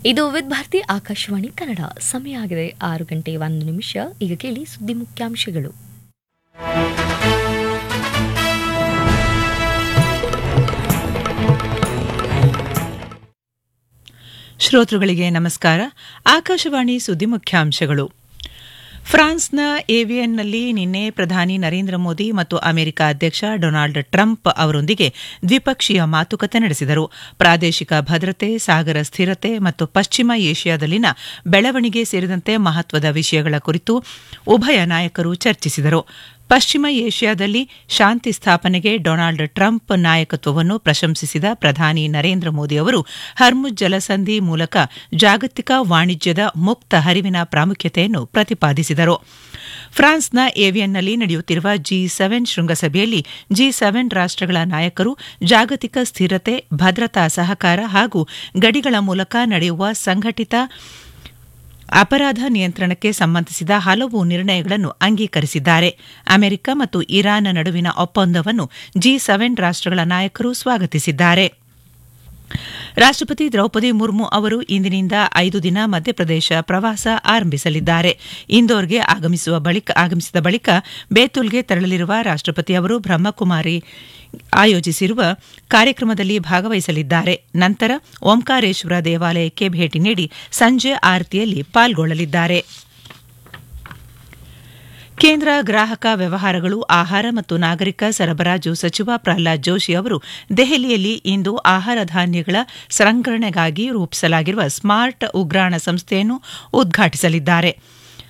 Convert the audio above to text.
ಇದು ವಿದ್ ಭಾರತಿ ಆಕಾಶವಾಣಿ ಕನ್ನಡ ಸಮಯ ಆಗಿದೆ ಆರು ಗಂಟೆ ಒಂದು ನಿಮಿಷ ಈಗ ಕೇಳಿ ಸುದ್ದಿ ಮುಖ್ಯಾಂಶಗಳು ಶ್ರೋತೃಗಳಿಗೆ ನಮಸ್ಕಾರ ಆಕಾಶವಾಣಿ ಸುದ್ದಿ ಮುಖ್ಯಾಂಶಗಳು ಫ್ರಾನ್ಸ್ನ ಏವಿಯನ್ನಲ್ಲಿ ನಿನ್ನೆ ಪ್ರಧಾನಿ ನರೇಂದ್ರ ಮೋದಿ ಮತ್ತು ಅಮೆರಿಕ ಅಧ್ಯಕ್ಷ ಡೊನಾಲ್ಡ್ ಟ್ರಂಪ್ ಅವರೊಂದಿಗೆ ದ್ವಿಪಕ್ಷೀಯ ಮಾತುಕತೆ ನಡೆಸಿದರು ಪ್ರಾದೇಶಿಕ ಭದ್ರತೆ ಸಾಗರ ಸ್ಥಿರತೆ ಮತ್ತು ಪಶ್ಚಿಮ ಏಷ್ಯಾದಲ್ಲಿನ ಬೆಳವಣಿಗೆ ಸೇರಿದಂತೆ ಮಹತ್ವದ ವಿಷಯಗಳ ಕುರಿತು ಉಭಯ ನಾಯಕರು ಚರ್ಚಿಸಿದರು ಪಶ್ಚಿಮ ಏಷ್ಯಾದಲ್ಲಿ ಶಾಂತಿ ಸ್ಥಾಪನೆಗೆ ಡೊನಾಲ್ಡ್ ಟ್ರಂಪ್ ನಾಯಕತ್ವವನ್ನು ಪ್ರಶಂಸಿಸಿದ ಪ್ರಧಾನಿ ನರೇಂದ್ರ ಮೋದಿ ಅವರು ಹರ್ಮುಜ್ ಜಲಸಂಧಿ ಮೂಲಕ ಜಾಗತಿಕ ವಾಣಿಜ್ಯದ ಮುಕ್ತ ಹರಿವಿನ ಪ್ರಾಮುಖ್ಯತೆಯನ್ನು ಪ್ರತಿಪಾದಿಸಿದರು ಫ್ರಾನ್ಸ್ನ ಏವಿಯನ್ನಲ್ಲಿ ನಡೆಯುತ್ತಿರುವ ಜಿ ಸೆವೆನ್ ಶೃಂಗಸಭೆಯಲ್ಲಿ ಜಿ ಸೆವೆನ್ ರಾಷ್ಟಗಳ ನಾಯಕರು ಜಾಗತಿಕ ಸ್ಥಿರತೆ ಭದ್ರತಾ ಸಹಕಾರ ಹಾಗೂ ಗಡಿಗಳ ಮೂಲಕ ನಡೆಯುವ ಸಂಘಟಿತ ಅಪರಾಧ ನಿಯಂತ್ರಣಕ್ಕೆ ಸಂಬಂಧಿಸಿದ ಹಲವು ನಿರ್ಣಯಗಳನ್ನು ಅಂಗೀಕರಿಸಿದ್ದಾರೆ ಅಮೆರಿಕ ಮತ್ತು ಇರಾನ್ ನಡುವಿನ ಒಪ್ಪಂದವನ್ನು ಜಿ ಸೆವೆನ್ ರಾಷ್ಟಗಳ ನಾಯಕರು ಸ್ವಾಗತಿಸಿದ್ದಾರೆ ರಾಷ್ಟಪತಿ ದ್ರೌಪದಿ ಮುರ್ಮು ಅವರು ಇಂದಿನಿಂದ ಐದು ದಿನ ಮಧ್ಯಪ್ರದೇಶ ಪ್ರವಾಸ ಆರಂಭಿಸಲಿದ್ದಾರೆ ಇಂದೋರ್ಗೆ ಆಗಮಿಸುವ ಬಳಿಕ ಆಗಮಿಸಿದ ಬಳಿಕ ಬೇತುಲ್ಗೆ ತೆರಳಲಿರುವ ರಾಷ್ಟಪತಿ ಅವರು ಬ್ರಹ್ಮಕುಮಾರಿ ಆಯೋಜಿಸಿರುವ ಕಾರ್ಯಕ್ರಮದಲ್ಲಿ ಭಾಗವಹಿಸಲಿದ್ದಾರೆ ನಂತರ ಓಂಕಾರೇಶ್ವರ ದೇವಾಲಯಕ್ಕೆ ಭೇಟಿ ನೀಡಿ ಸಂಜೆ ಆರತಿಯಲ್ಲಿ ಪಾಲ್ಗೊಳ್ಳಲಿದ್ದಾರೆ ಕೇಂದ್ರ ಗ್ರಾಹಕ ವ್ಯವಹಾರಗಳು ಆಹಾರ ಮತ್ತು ನಾಗರಿಕ ಸರಬರಾಜು ಸಚಿವ ಪ್ರಹ್ಲಾದ್ ಜೋಶಿ ಅವರು ದೆಹಲಿಯಲ್ಲಿ ಇಂದು ಆಹಾರ ಧಾನ್ಯಗಳ ಸಂಗ್ರಹಣೆಗಾಗಿ ರೂಪಿಸಲಾಗಿರುವ ಸ್ಮಾರ್ಟ್ ಉಗ್ರಾಣ ಸಂಸ್ಥೆಯನ್ನು ಉದ್ಘಾಟಿಸಲಿದ್ದಾರೆ